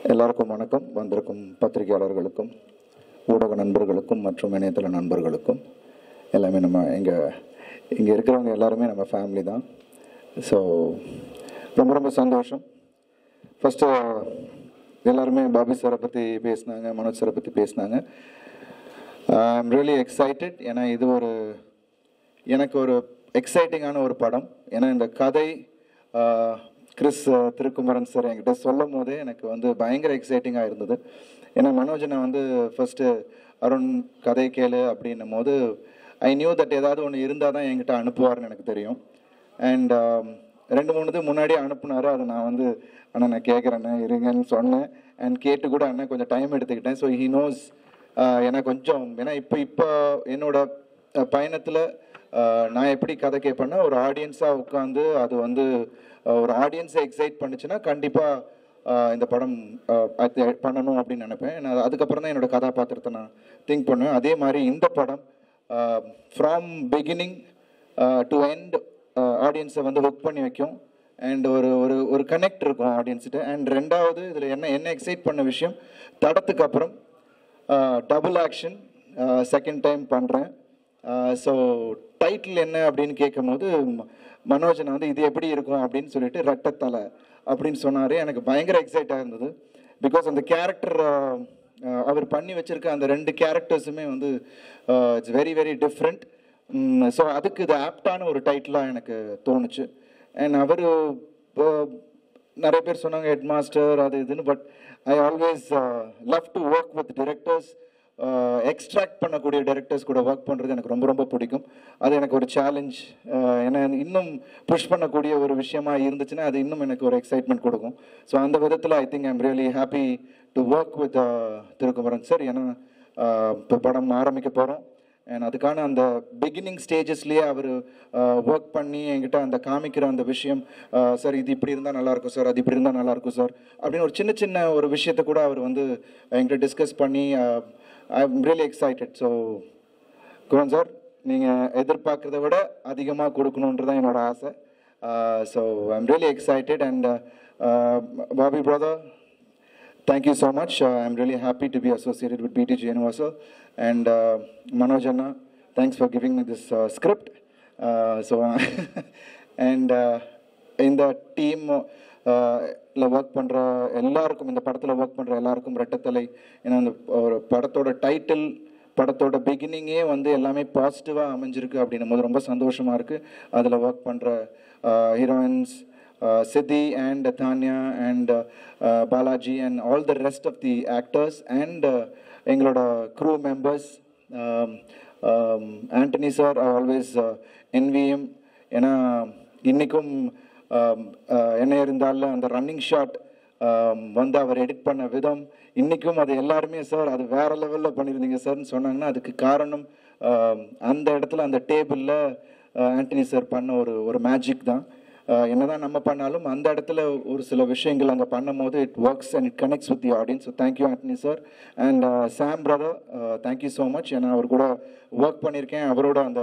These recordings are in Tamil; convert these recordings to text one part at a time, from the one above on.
எல்லாருக்கும் வணக்கம் வந்திருக்கும் பத்திரிகையாளர்களுக்கும் ஊடக நண்பர்களுக்கும் மற்றும் இணையதள நண்பர்களுக்கும் எல்லாமே நம்ம இங்கே இங்கே இருக்கிறவங்க எல்லாருமே நம்ம ஃபேமிலி தான் ஸோ ரொம்ப ரொம்ப சந்தோஷம் ஃபஸ்ட்டு எல்லாருமே பாபி சாரை பற்றி பேசினாங்க மனோஜ் சாரை பற்றி பேசினாங்க ஐம் ரியலி எக்ஸைட்டட் ஏன்னா இது ஒரு எனக்கு ஒரு எக்ஸைட்டிங்கான ஒரு படம் ஏன்னா இந்த கதை ஆஹ், கிறிஸ் ஆஹ், திருக்குமரன் சார் என்கிட்ட சொல்லும் போதே எனக்கு வந்து பயங்கர எக்ஸைட்டிங்காக இருந்தது ஏன்னா மனோஜனை வந்து ஃபஸ்ட்டு அருண் கதை கேளு அப்படின்னும் போது ஐ நியூ தட் ஏதாவது ஒன்று இருந்தால் தான் என்கிட்ட அனுப்புவார்னு எனக்கு தெரியும் அண்ட் ரெண்டு மூணு இது முன்னாடியே அனுப்புனாரு அதை நான் வந்து அண்ணா நான் கேட்குறேண்ணே இருங்கன்னு சொன்னேன் அண்ட் கேட்டு கூட அண்ணன் கொஞ்சம் டைம் எடுத்துக்கிட்டேன் ஸோ ஹி நோஸ் ஏன்னா கொஞ்சம் ஏன்னா இப்போ இப்போ என்னோட பயணத்தில் நான் எப்படி கதை கேட்பேன்னா ஒரு ஆடியன்ஸாக உட்காந்து அது வந்து அஹ், ஒரு ஆடியன்ஸை எக்ஸைட் பண்ணுச்சுன்னா கண்டிப்பாக இந்த படம் அஹ், அது பண்ணணும் அப்படின்னு நினைப்பேன் நான் அதுக்கப்புறம் தான் என்னோட கதாபாத்திரத்தை நான் திங்க் பண்ணுவேன் அதே மாதிரி இந்த படம் ஃப்ரம் பிகினிங் டு எண்ட் ஆடியன்ஸை வந்து ஒர்க் பண்ணி வைக்கும் அண்ட் ஒரு ஒரு ஒரு கனெக்ட் இருக்கும் ஆடியன்ஸ்கிட்ட அண்ட் ரெண்டாவது இதில் என்ன என்ன எக்ஸைட் பண்ண விஷயம் தடத்துக்கு அப்புறம் டபுள் ஆக்ஷன் செகண்ட் டைம் பண்ணுறேன் ஸோ டைட்டில் என்ன அப்படின்னு கேட்கும்போது ம- மனோஜன் வந்து இது எப்படி இருக்கும் அப்படின்னு சொல்லிட்டு ரெட்டத்தலை அப்படின்னு சொன்னார் எனக்கு பயங்கர எக்ஸைட்டாக இருந்தது பிகாஸ் அந்த கேரக்டர் அவர் பண்ணி வச்சிருக்க அந்த ரெண்டு கேரக்டர்ஸுமே வந்து it's very very different so அதுக்கு இது ஆப்டான ஒரு டைட்டிலாக எனக்கு தோணுச்சு அண்ட் அவர் நிறைய பேர் சொன்னாங்க ஹெட் மாஸ்டர் அது இதுன்னு but I always love to work with directors extract பண்ணக்கூடிய டைரக்டர்ஸ் கூட ஒர்க் பண்ணுறது எனக்கு ரொம்ப ரொம்ப பிடிக்கும் அது எனக்கு ஒரு சேலஞ்ச் ஏன்னா இன்னும் புஷ் பண்ணக்கூடிய ஒரு விஷயமா இருந்துச்சுன்னா அது இன்னும் எனக்கு ஒரு எக்ஸைட்மெண்ட் கொடுக்கும் ஸோ அந்த விதத்தில் I think I'm really happy to work with Thirukumaran sir ஏன்னா இப்போ படம் ஆரம்பிக்க போகிறோம் அண்ட் அதுக்கான அந்த பிகினிங் ஸ்டேஜஸ்லேயே அவர் ஒர்க் பண்ணி என்கிட்ட அந்த காமிக்கிற அந்த விஷயம் சார் இது இப்படி இருந்தால் நல்லாயிருக்கும் சார் அது இப்படி இருந்தால் நல்லாயிருக்கும் சார் அப்படின்னு ஒரு சின்ன சின்ன ஒரு விஷயத்தை கூட அவர் வந்து என்கிட்ட டிஸ்கஸ் பண்ணி I am really excited so குரோன் சார் நீங்கள் எதிர்பார்க்கறத விட அதிகமாக கொடுக்கணுன்றது தான் என்னோட ஆசை so I am really excited and Bobby brother Thank you so much. Uh, I'm really happy to be associated with BTG Universal. And uh, Manoj Anna, thanks for giving me this uh, script. Uh, so, and uh, in the team, ல ஒர்க் பண்ணுற எல்லாருக்கும் இந்த படத்தில் ஒர்க் பண்ணுற எல்லாருக்கும் ரெட்டத்தலை ஏன்னா அந்த ஒரு படத்தோட டைட்டில் படத்தோட பிகினிங்கே வந்து எல்லாமே பாசிட்டிவாக அமைஞ்சிருக்கு அப்படின்னும் போது ரொம்ப சந்தோஷமாக இருக்குது அதில் ஒர்க் பண்ணுற heroines uh, Siddhi and Tanya and uh, uh, Balaji and all the rest of the actors and uh, எங்களோட crew members um, um, Antony sir always NVM ஏன்னா இன்றைக்கும் என்ன இருந்தாலும் அந்த ரன்னிங் ஷாட் வந்து அவர் எடிட் பண்ண விதம் இன்றைக்கும் அது எல்லாருமே சார் அது வேற லெவலில் பண்ணியிருந்தீங்க சார்னு சொன்னாங்கன்னா அதுக்கு காரணம் um, அந்த இடத்துல அந்த டேபிளில் ஆண்டனி சார் பண்ண ஒரு ஒரு மேஜிக் தான் அஹ் என்னதான் நம்ம பண்ணாலும் அந்த இடத்துல ஒரு சில விஷயங்கள் அங்கே பண்ணும்போது it works and it connects with the audience so thank you Antony sir and Sam brother thank you so much ஏன்னா அவர் கூட ஒர்க் பண்ணியிருக்கேன் அவரோட அந்த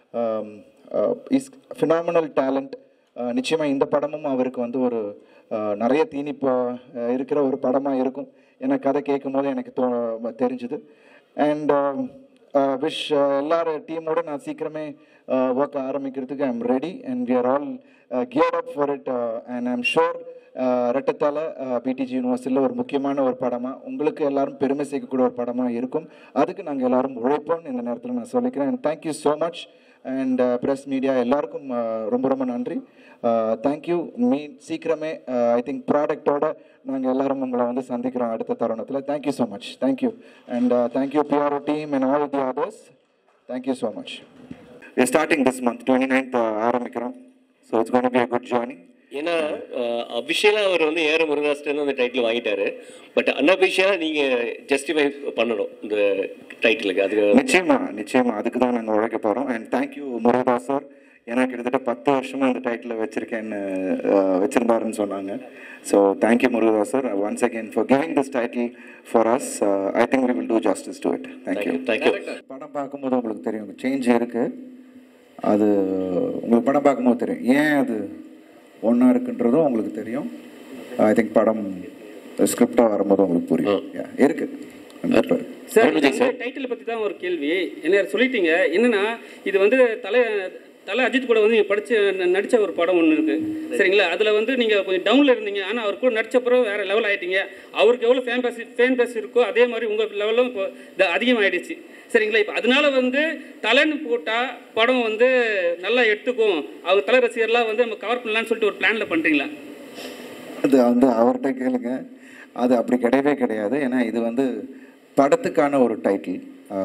இஸ் ஃபினாமினல் டேலண்ட் நிச்சயமாக இந்த படமும் அவருக்கு வந்து ஒரு அஹ், நிறைய தீனி ப- அஹ், இருக்கிற ஒரு படமாக இருக்கும் ஏன்னா கதை கேட்கும் போது எனக்கு தோ தெரிஞ்சுது அண்ட் விஷ் எல்லாரும் டீமோட நான் சீக்கிரமே ஒர்க் ஆரம்பிக்கிறதுக்கு I'm ready and we are all gear up for it and I'm sure ரெட்டத்தால பிடிஜி யூனிவர்சிட்டியில் ஒரு முக்கியமான ஒரு படமாக உங்களுக்கு எல்லாரும் பெருமை சேர்க்கக்கூடிய ஒரு படமாக இருக்கும் அதுக்கு நாங்கள் எல்லாரும் உழைப்போம்னு இந்த நேரத்தில் நான் சொல்லிக்கிறேன் and thank you so much and press media எல்லாருக்கும் uh, ரொம்ப ரொம்ப நன்றி தேங்க்யூ மீ சீக்கிரமே ஐ திங்க் ப்ராடக்டோட நாங்கள் எல்லாரும் உங்களை வந்து சந்திக்கிறோம் அடுத்த தருணத்தில் thank you so much thank you and thank you PRO team and all the others thank you so much starting this month twenty ninth ஆரம்பிக்கிறோம் so it's gonna be a good journey ஏன்னா அபிஷியலாக அவர் வந்து ஏற முருகாஸ்டன் அந்த டைட்டில் வாங்கிட்டாரு பட் அன்அபிஷியலாக நீங்கள் ஜஸ்டிஃபை பண்ணணும் இந்த டைட்டிலுக்கு அது நிச்சயமா நிச்சயமா அதுக்கு தான் நாங்கள் உழைக்க போகிறோம் அண்ட் தேங்க்யூ முருகதாஸ் சார் ஏன்னா கிட்டத்தட்ட பத்து வருஷமா அந்த டைட்டில் வச்சிருக்கேன்னு அஹ், வச்சிருந்தாருன்னு சொன்னாங்க so thank you Murugadoss sir once again for giving this title for us I think we will do justice to it thank you thank you படம் பார்க்கும்போது உங்களுக்கு தெரியும் சேஞ்ச் இருக்கு அது உங்களுக்கு படம் பார்க்கும்போது தெரியும் ஏன் அது ஒன்றா இருக்குன்றதும் உங்களுக்கு தெரியும் ஐ திங்க் படம் ஸ்கிரிப்டாக வரும்போது உங்களுக்கு புரியும் Yeah, இருக்கு கண்டிப்பா இருக்கு. Sir Arun Vijay sir. Title பற்றி தான் ஒரு கேள்வி என்ன சொல்லிட்டீங்க என்னன்னா இது வந்து தலை தலை அஜித் கூட வந்து நீங்கள் படிச்ச ந- நடிச்ச ஒரு படம் ஒன்று இருக்கு சரிங்களா அதில் வந்து நீங்கள் கொஞ்சம் டவுனில் இருந்தீங்க ஆனால் அவர் கூட நடிச்ச பிறகு வேற லெவல் ஆயிட்டீங்க அவருக்கு எவ்வளோ ஃபேன் பேஸ் ஃபேன் பேஸ் இருக்கோ அதே மாதிரி உங்கள் லெவலும் இப்போ த- அதிகமாயிடுச்சு சரிங்களா இப்போ அதனால வந்து தலைன்னு போட்டால் படம் வந்து நல்லா எடுத்துக்கும் அவங்க தலை ரசிகர்லாம் வந்து நம்ம கவர் பண்ணலாம்னு சொல்லிட்டு ஒரு பிளானில் பண்ணுறீங்களா அது வந்து அவர்கிட்ட கேளுங்க அது அப்படி கிடையவே கிடையாது ஏன்னா இது வந்து படத்துக்கான ஒரு டைட்டில்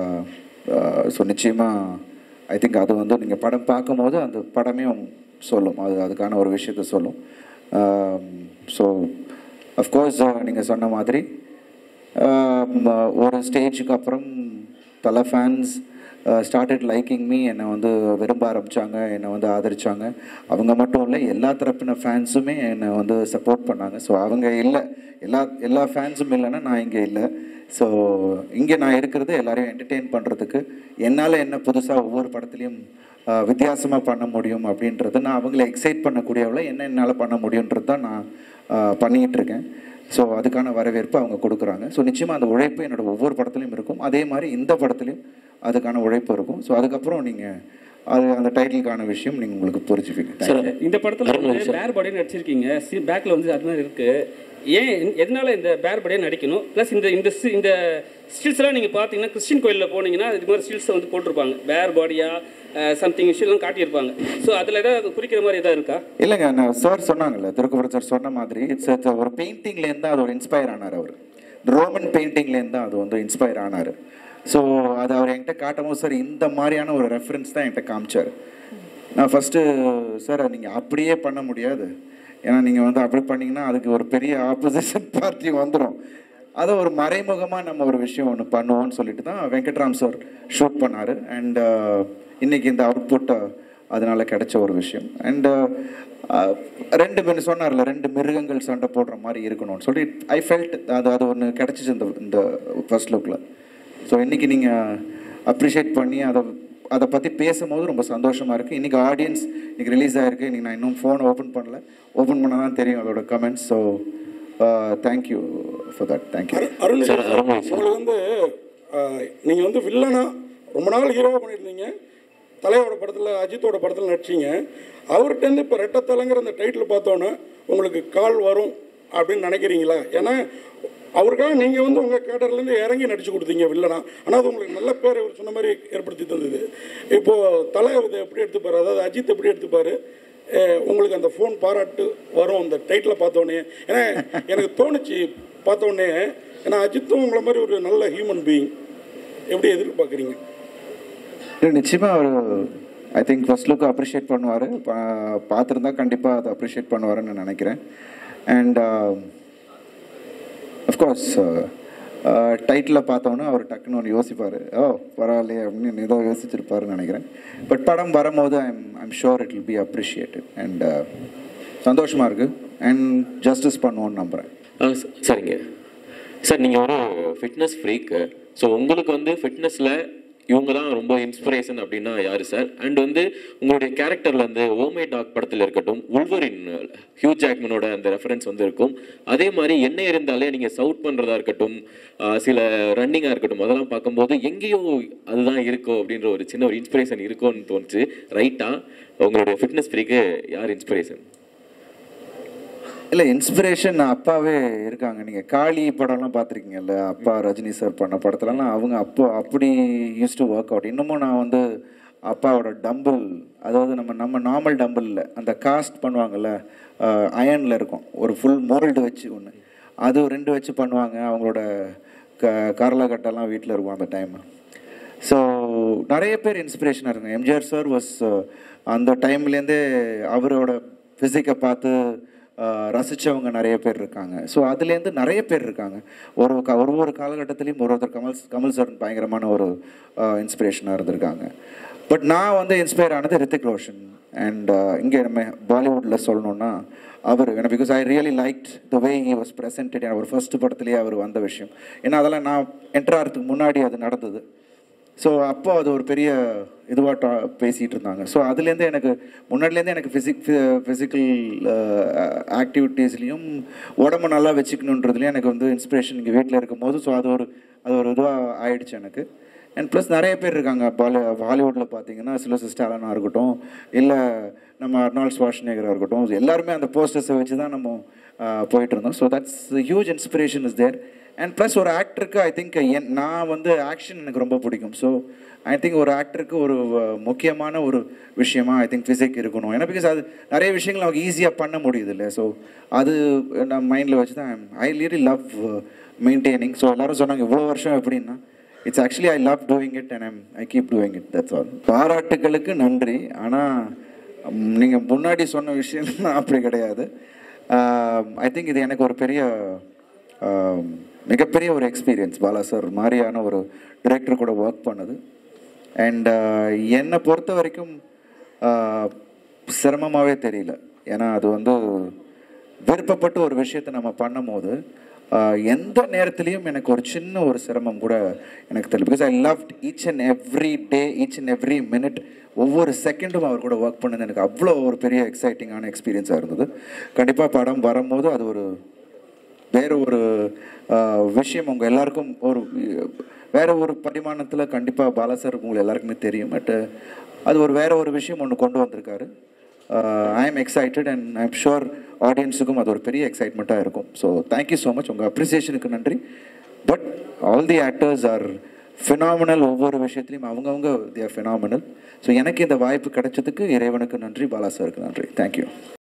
ஸோ நிச்சயமாக ஐ திங்க் அது வந்து நீங்கள் படம் பார்க்கும்போது அந்த படமே சொல்லும் அது அதுக்கான ஒரு விஷயத்த சொல்லும் ஸோ அஃப்கோர்ஸ் நீங்கள் சொன்ன மாதிரி ஆம், ஒரு ஸ்டேஜுக்கு அப்புறம் தலை ஃபேன்ஸ் ஸ்டார்டட் லைக்கிங் மீ என்னை வந்து விரும்ப ஆரம்பித்தாங்க என்னை வந்து ஆதரிச்சாங்க அவங்க மட்டும் இல்லை எல்லா தரப்பின ஃபேன்ஸுமே என்னை வந்து சப்போர்ட் பண்ணாங்க ஸோ அவங்க இல்லை எல்லா எல்லா ஃபேன்ஸும் இல்லைன்னா நான் இங்கே இல்லை ஸோ இங்கே நான் இருக்கிறது எல்லாரையும் என்டர்டெயின் பண்ணுறதுக்கு என்னால் என்ன புதுசாக ஒவ்வொரு படத்துலையும் வித்தியாசமாக பண்ண முடியும் அப்படின்றத நான் அவங்கள எக்ஸைட் பண்ணக்கூடியவளை என்ன என்னால் பண்ண முடியுன்றது தான் நான் ஆஹ், பண்ணிக்கிட்டு இருக்கேன் ஸோ அதுக்கான வரவேற்பு அவங்க கொடுக்குறாங்க ஸோ நிச்சயமாக அந்த உழைப்பு என்னோட ஒவ்வொரு படத்துலையும் இருக்கும் அதே மாதிரி இந்த படத்துலையும் அதுக்கான உழைப்பு இருக்கும் ஸோ அதுக்கப்புறம் நீங்கள் அது அந்த டைட்டிலுக்கான விஷயம் நீங்கள் உங்களுக்கு புரிஞ்சுப்பீங்க சார் இந்த படத்துல அருண் வந்து சார். பேர் பாடியை நடிச்சிருக்கீங்க சி பேக்ல வந்து அது மாதிரி இருக்கு ஏன் எதனால இந்த பேர் பாடியை நடிக்கணும் ப்ளஸ் இந்த இந்த சி- இந்த ஸ்டில்ஸ்லாம் நீங்கள் பார்த்தீங்கன்னா கிறிஸ்டின் கோயிலில் போனீங்கன்னா இது மாதிரி ஸ்டில்ஸை வந்து போட்டிருப்பாங்க பேர் பாடியா சம்திங் விஷயம்லாம் காட்டியிருப்பாங்க ஸோ அதில் ஏதாவது குறிக்கிற மாதிரி எதாவது இருக்கா இல்லைங்க நான் சார் சொன்னாங்கல்ல திருக்குறள் சார் சொன்ன மாதிரி இட்ஸ் இட்ஸ் ஒரு பெயிண்டிங்லேருந்து தான் அதோட இன்ஸ்பயர் ஆனார் அவர் ரோமன் பெயிண்டிங்லேருந்து தான் அது வந்து இன்ஸ்பயர் ஆனார் ஸோ அது அவர் என்கிட்ட காட்டும் போது சார் இந்த மாதிரியான ஒரு ரெஃபரன்ஸ் தான் என்கிட்ட காமிச்சார் நான் ஃபஸ்ட்டு சார் நீங்கள் அப்படியே பண்ண முடியாது ஏன்னா நீங்கள் வந்து அப்படி பண்ணீங்கன்னா அதுக்கு ஒரு பெரிய ஆப்போசிஷன் பார்ட்டி வந்துடும் அதை ஒரு மறைமுகமாக நம்ம ஒரு விஷயம் ஒன்று பண்ணுவோம்னு சொல்லிட்டு தான் வெங்கட்ராம் சார் ஷூட் பண்ணார் அண்ட் இன்னைக்கு இந்த அவுட்புட் அதனால கிடைச்ச ஒரு விஷயம் அண்ட் ரெண்டு மிரு சொன்னார்ல ரெண்டு மிருகங்கள் சண்டை போடுற மாதிரி இருக்கணும்னு சொல்லி ஐ ஃபெல்ட் அது அது ஒன்று கிடச்சிச்சு இந்த இந்த ஃபர்ஸ்ட் லுக்கில் ஸோ இன்னைக்கு நீங்கள் அப்ரிஷியேட் பண்ணி அதை அதை பற்றி பேசும்போது ரொம்ப சந்தோஷமாக இருக்குது இன்றைக்கி ஆடியன்ஸ் இன்னைக்கு ரிலீஸ் ஆகிருக்கு இன்றைக்கி நான் இன்னும் ஃபோன் ஓப்பன் பண்ணல ஓப்பன் பண்ணால் தான் தெரியும் அதோட comments so thank you for that thank you Arun sir, Arun sir. உங்களுக்கு வந்து ஆஹ், நீங்க வந்து வில்லனா ரொம்ப நாள் ஹீரோவா பண்ணியிருந்தீங்க தலையோட படத்துல அஜித்தோட படத்துல நடிச்சீங்க அவர்கிட்டருந்து இப்போ ரெட்டத்தலைங்கிற அந்த டைட்டில் பார்த்தோன்னே உங்களுக்கு கால் வரும் அப்படின்னு நினைக்கிறீங்களா ஏன்னா அவருக்காக நீங்கள் வந்து உங்கள் கேட்டர்லேருந்து இறங்கி நடிச்சு கொடுத்தீங்க வில்லனா ஆனால் அது உங்களுக்கு நல்ல பேர் இவர் சொன்ன மாதிரி ஏற்படுத்தி தந்தது இப்போது தலை இதை எப்படி எடுத்துப்பாரு அதாவது அஜித் எப்படி எடுத்துப்பாரு அஹ் உங்களுக்கு அந்த ஃபோன் பாராட்டு வரும் அந்த டைட்டில் பார்த்தோன்னே ஏன்னா எனக்கு தோணுச்சு பார்த்தோன்னே ஏன்னா அஜித்தும் உங்களை மாதிரி ஒரு நல்ல ஹியூமன் பீயிங் எப்படி எதிர்பார்க்குறீங்க இல்லை நிச்சயமாக அவர் I think first look appreciate பண்ணுவார் பார்த்துருந்தா கண்டிப்பாக அதை அப்ரிஷியேட் பண்ணுவாருன்னு நான் நினைக்கிறேன் அண்ட் அஃப்கோர்ஸ் டைட்டில் பார்த்தோன்னே அவர் டக்குன்னு ஒன்று யோசிப்பார் ஓ பரவாயில்லையே அப்படின்னு ஏதோ யோசிச்சிருப்பாருன்னு நினைக்கிறேன் பட் படம் வரும்போது I'm I'm sure it will be appreciated and சந்தோஷமாக இருக்குது அண்ட் ஜஸ்டிஸ் பண்ணுவோன்னு நம்புகிறேன் ஆ ச- சரிங்க சார் நீங்கள் ஒரு ஃபிட்னஸ் ஃப்ரீக்கு ஸோ உங்களுக்கு வந்து ஃபிட்னஸில் இவங்க தான் ரொம்ப இன்ஸ்பிரேஷன் அப்படின்னா யாரு சார் அண்ட் வந்து உங்களுடைய கேரக்டர்ல வந்து ஓமே டாக் படத்தில் இருக்கட்டும் உள்வரின் ஹியூ ஜாக்மனோட அந்த ரெஃபரன்ஸ் வந்து இருக்கும் அதே மாதிரி என்ன இருந்தாலே நீங்கள் சவுட் பண்ணுறதா இருக்கட்டும் ஆ, சில ரன்னிங்காக இருக்கட்டும் அதெல்லாம் பார்க்கும்போது எங்கேயோ அதுதான் இருக்கோ அப்படின்ற ஒரு சின்ன ஒரு இன்ஸ்பிரேஷன் இருக்கும்னு தோணுச்சு ரைட்டா உங்களுடைய ஃபிட்னஸ் ஃப்ரீக்கு யார் இன்ஸ்பிரேஷன் இல்லை இன்ஸ்பிரேஷன் அப்பாவே இருக்காங்க நீங்கள் காளி படம்லாம் பார்த்துருக்கீங்கல்ல அப்பா ரஜினி சார் பண்ண படத்துலலாம் அவங்க அப்போ அப்படி யூஸ் டு ஒர்க் அவுட் இன்னமும் நான் வந்து அப்பாவோட டம்பிள் அதாவது நம்ம நம்ம நார்மல் டம்பிள் இல்லை அந்த காஸ்ட் பண்ணுவாங்கல்ல அயனில் இருக்கும் ஒரு ஃபுல் மோல்டு வச்சு ஒன்று அது ரெண்டு வச்சு பண்ணுவாங்க அவங்களோட க கரலகட்டெல்லாம் வீட்டில் இருக்கும் அந்த டைம் ஸோ நிறைய பேர் இன்ஸ்பிரேஷனாக இருங்க எம்ஜிஆர் சார் வாஸ் அந்த டைம்லேருந்தே அவரோட ஃபிசிக்கை பார்த்து அஹ், ரசிச்சவங்க நிறைய பேர் இருக்காங்க ஸோ அதுலேருந்து நிறைய பேர் இருக்காங்க ஒரு க ஒரு ஒரு காலகட்டத்திலையும் ஒரு ஒருத்தர் கமல் கமல் சார் பயங்கரமான ஒரு இன்ஸ்பிரேஷனாக இருந்திருக்காங்க பட் நான் வந்து இன்ஸ்பயர் ஆனது ரித்திக் ரோஷன் அண்ட் இங்கே நம்ம பாலிவுட்டில் சொல்லணும்னா அவர் ஏன்னா because I really liked the way he was presented அவர் ஃபர்ஸ்ட் படத்துலேயே அவர் வந்த விஷயம் ஏன்னா அதெல்லாம் நான் என்ட்ரு ஆகிறதுக்கு முன்னாடி அது நடந்தது ஸோ அப்போ அது ஒரு பெரிய இதுவாக டா பேசிகிட்டு இருந்தாங்க ஸோ அதுலேருந்து எனக்கு முன்னாடிலேருந்து எனக்கு ஃபிசிக் ஃபிசிக்கல் ஆக்டிவிட்டீஸ்லேயும் உடம்ப நல்லா வச்சுக்கணுன்றதுலையும் எனக்கு வந்து இன்ஸ்பிரேஷன் இங்கே வீட்டில் இருக்கும் போது ஸோ அது ஒரு அது ஒரு இதுவாக ஆயிடுச்சு எனக்கு அண்ட் ப்ளஸ் நிறைய பேர் இருக்காங்க பாலி ஹாலிவுட்டில் பார்த்தீங்கன்னா சிலோசஸ் ஸ்டாலனாக இருக்கட்டும் இல்லை நம்ம அர்னால்ட் ஸ்வாஷ்நேகராக இருக்கட்டும் எல்லாருமே அந்த போஸ்டர்ஸை வச்சு தான் நம்ம ஆஹ், போயிட்டு இருந்தோம் so that's huge inspiration is there and plus ஒரு ஆக்டருக்கு ஐ திங்க் என் நான் வந்து ஆக்ஷன் எனக்கு ரொம்ப பிடிக்கும் ஸோ ஐ திங்க் ஒரு ஆக்டருக்கு ஒரு அஹ், முக்கியமான ஒரு விஷயமா ஐ திங்க் ஃபிசிக் இருக்கணும் ஏன்னா பிகாஸ் அது நிறைய விஷயங்கள் நமக்கு ஈஸியாக பண்ண முடியுது இல்லை ஸோ அது நான் மைண்டில் வச்சு தான் I really love maintaining so எல்லாரும் சொன்னாங்க இவ்வளோ வருஷம் எப்படின்னா it's actually I love doing it and I'm I keep doing it that's all பாராட்டுகளுக்கு நன்றி ஆனால் நீங்கள் முன்னாடி சொன்ன விஷயம் அப்படி கிடையாது ஐ திங்க் இது எனக்கு ஒரு பெரிய ஆம், மிகப்பெரிய ஒரு எக்ஸ்பீரியன்ஸ் பாலா சார் மாதிரியான ஒரு டிரெக்டர் கூட ஒர்க் பண்ணது அண்ட் என்னை பொறுத்த வரைக்கும் சிரமமாகவே தெரியல ஏன்னா அது வந்து விருப்பப்பட்டு ஒரு விஷயத்தை நம்ம பண்ணும்போது ஆஹ், எந்த நேரத்துலையும் எனக்கு ஒரு சின்ன ஒரு சிரமம் கூட எனக்கு தெரியல because I love each and every day each and every minute ஒவ்வொரு செகண்டும் அவர் கூட ஒர்க் பண்ணது எனக்கு அவ்வளோ ஒரு பெரிய எக்ஸைட்டிங்கான எக்ஸ்பீரியன்ஸாக இருந்தது கண்டிப்பாக படம் வரும்போது அது ஒரு வேற ஒரு ஆஹ், விஷயம் உங்கள் எல்லாருக்கும் ஒரு வேற ஒரு பரிமாணத்தில் கண்டிப்பாக பாலாசர் உங்களுக்கு எல்லாருக்குமே தெரியும் பட் அது ஒரு வேற ஒரு விஷயம் ஒன்று கொண்டு வந்திருக்காரு I am excited and I am sure ஆடியன்ஸுக்கும் அது ஒரு பெரிய எக்ஸைட்மெண்ட்டாக இருக்கும் ஸோ தேங்க்யூ ஸோ மச் உங்கள் அப்ரிசியேஷனுக்கு நன்றி but all the actors are phenomenal ஒவ்வொரு விஷயத்துலையும் அவங்கவுங்க தேர் ஃபினாமினல் ஸோ எனக்கு இந்த வாய்ப்பு கிடைச்சதுக்கு இறைவனுக்கு நன்றி பாலா சாருக்கு நன்றி தேங்க்யூ